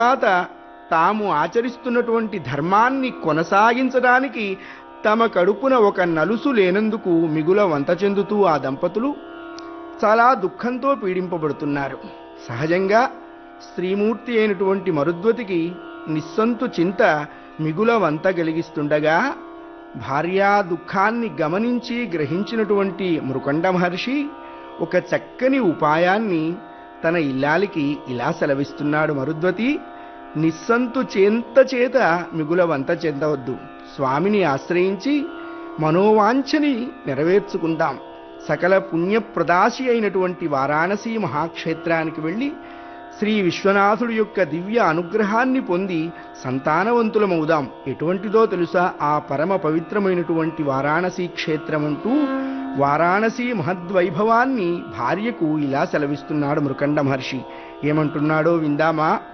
తర్వాత తాము ఆచరిస్తున్నటువంటి ధర్మాన్ని కొనసాగించడానికి తమ కడుపున ఒక నలుసు లేనందుకు మిగుల వంత చెందుతూ ఆ దంపతులు చాలా దుఃఖంతో పీడింపబడుతున్నారు సహజంగా స్త్రీమూర్తి అయినటువంటి మరుద్వతికి నిస్సంతు చింత మిగుల వంత కలిగిస్తుండగా భార్యా దుఃఖాన్ని గమనించి గ్రహించినటువంటి మృకండ మహర్షి ఒక చక్కని ఉపాయాన్ని తన ఇల్లాలికి ఇలా సెలవిస్తున్నాడు మరుద్వతి నిస్సంతు చేంత చేత మిగుల వంత చెందవద్దు స్వామిని ఆశ్రయించి మనోవాంఛని నెరవేర్చుకుందాం సకల పుణ్యప్రదాశి అయినటువంటి వారాణసీ మహాక్షేత్రానికి వెళ్ళి శ్రీ విశ్వనాథుడి యొక్క దివ్య అనుగ్రహాన్ని పొంది సంతానవంతులమవుదాం ఎటువంటిదో తెలుసా ఆ పరమ పవిత్రమైనటువంటి వారాణసీ క్షేత్రమంటూ వారాణసీ మహద్వైభవాన్ని భార్యకు ఇలా సెలవిస్తున్నాడు మృకండ మహర్షి ఏమంటున్నాడో విందామా